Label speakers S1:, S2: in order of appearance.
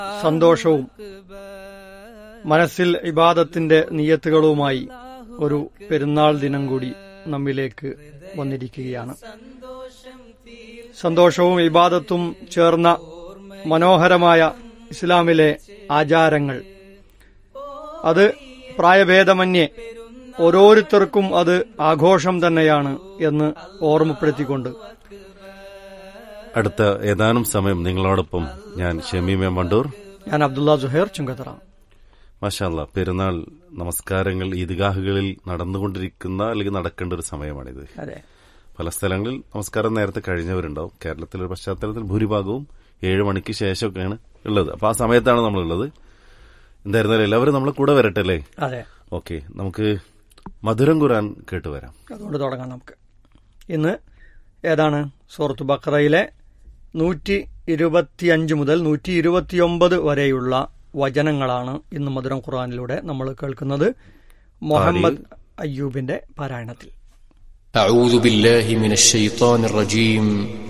S1: സന്തോഷവും മനസ്സിൽ ഇബാദത്തിന്റെ നിയത്തുകളുമായി ഒരു പെരുന്നാൾ ദിനം കൂടി നമ്മിലേക്ക് വന്നിരിക്കുകയാണ് സന്തോഷവും ഇബാദത്തും ചേർന്ന മനോഹരമായ ഇസ്ലാമിലെ ആചാരങ്ങൾ അത് പ്രായഭേദമന്യേ ഓരോരുത്തർക്കും അത് ആഘോഷം തന്നെയാണ് എന്ന് ഓർമ്മപ്പെടുത്തിക്കൊണ്ട്
S2: അടുത്ത ഏതാനും സമയം നിങ്ങളോടൊപ്പം ഞാൻ ഷമീമ മണ്ടൂർ
S1: ഞാൻ അബ്ദുള്ള സുഹേർ ചുങ്കത്തറ
S2: മാഷാല്ല പെരുന്നാൾ നമസ്കാരങ്ങൾ ഈദ്ഗാഹുകളിൽ നടന്നുകൊണ്ടിരിക്കുന്ന അല്ലെങ്കിൽ നടക്കേണ്ട ഒരു സമയമാണിത്
S1: അതെ
S2: പല സ്ഥലങ്ങളിൽ നമസ്കാരം നേരത്തെ കഴിഞ്ഞവരുണ്ടാവും കേരളത്തിലെ ഒരു പശ്ചാത്തലത്തിൽ ഭൂരിഭാഗവും ഏഴ് മണിക്ക് ശേഷമൊക്കെയാണ് ഉള്ളത് അപ്പൊ ആ സമയത്താണ് നമ്മളുള്ളത് എന്തായിരുന്നാലും എല്ലാവരും നമ്മളെ കൂടെ വരട്ടെ അല്ലേ
S1: അതെ
S2: ഓക്കെ നമുക്ക് മധുരം ഖുറാൻ കേട്ടുവരാം
S1: അതുകൊണ്ട് തുടങ്ങാം നമുക്ക് ഇന്ന് ഏതാണ് സൂറത്ത് ബക്രയിലെ നൂറ്റി ഇരുപത്തിയഞ്ച് മുതൽ നൂറ്റി ഇരുപത്തിയൊമ്പത് വരെയുള്ള വചനങ്ങളാണ് ഇന്ന് മധുരം ഖുറാനിലൂടെ നമ്മൾ കേൾക്കുന്നത് മുഹമ്മദ് അയ്യൂബിന്റെ പാരായണത്തിൽ
S3: أعوذ بالله من الشيطان الرجيم